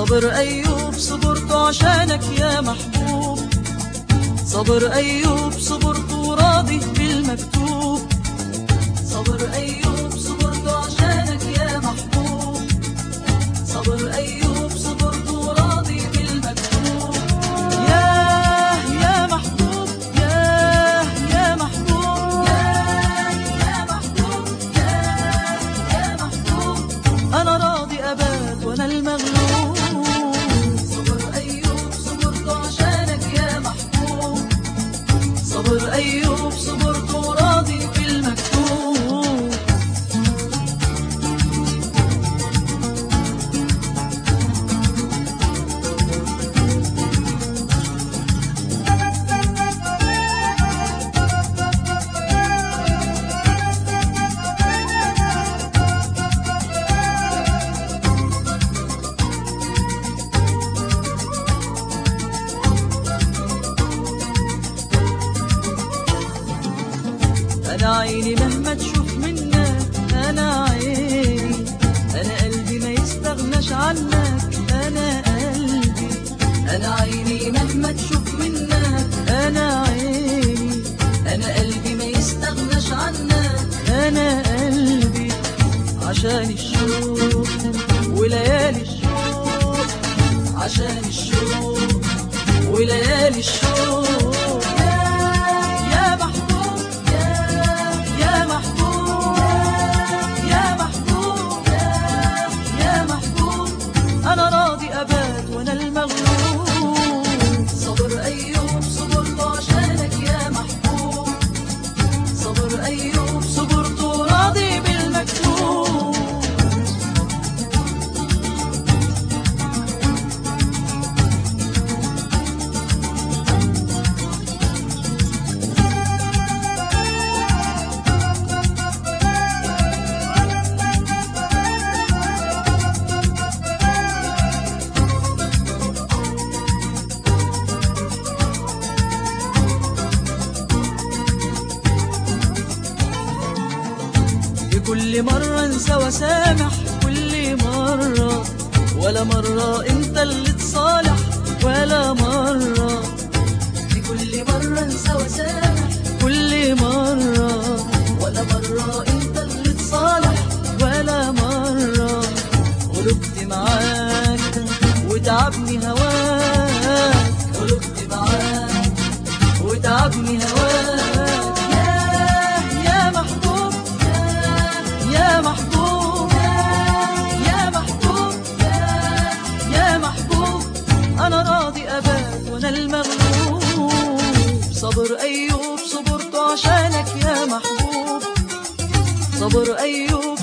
صبر أيوب صبرت عشانك يا محبوب صبر أيوب صبرت راضي بالمكتوب صبر أيوب صبرت عشانك يا محبوب صبر أيوب صبرت راضي بالمكتوب ياه يا محبوب ياه يا محبوب ياه يا محبوب ياه يا محبوب أنا راضي أبات وأنا المغلوب صبر أيوب صبرت عشانك يا محبوب صبر أيوب صبرت راضي بالمكتوب أنا عيني مهما تشوف منك أنا عيني أنا قلبي ما يستغناش عنك أنا قلبي أنا عيني مهما تشوف منك أنا عيني أنا قلبي ما يستغناش عنك أنا قلبي عشان الشوق وليالي الشوق عشان الشوق وليالي الشوق يا- يا محبوب يا- يا محبوب يا محبوب يا- يا محبوب أنا راضي أبات وأنا المغلوب صبر أيوب صبرت عشانك يا محبوب صبر أيوب صبرت راضي بالمكتوب في كل مرة انسى وسامح كل مرة ولا مرة انت اللي تصالح ولا مرة في كل مرة انسى وسامح كل مرة ولا مرة انت اللي تصالح ولا مرة غلبت معاك وتعبني هواك غلبت معاك وتعبني هواك يا يا محبوب يا يا محبوب يا محبوب يا محبوب أنا راضي أبات وأنا المغلوب صبر أيوب صبرت عشانك يا محبوب صبر أيوب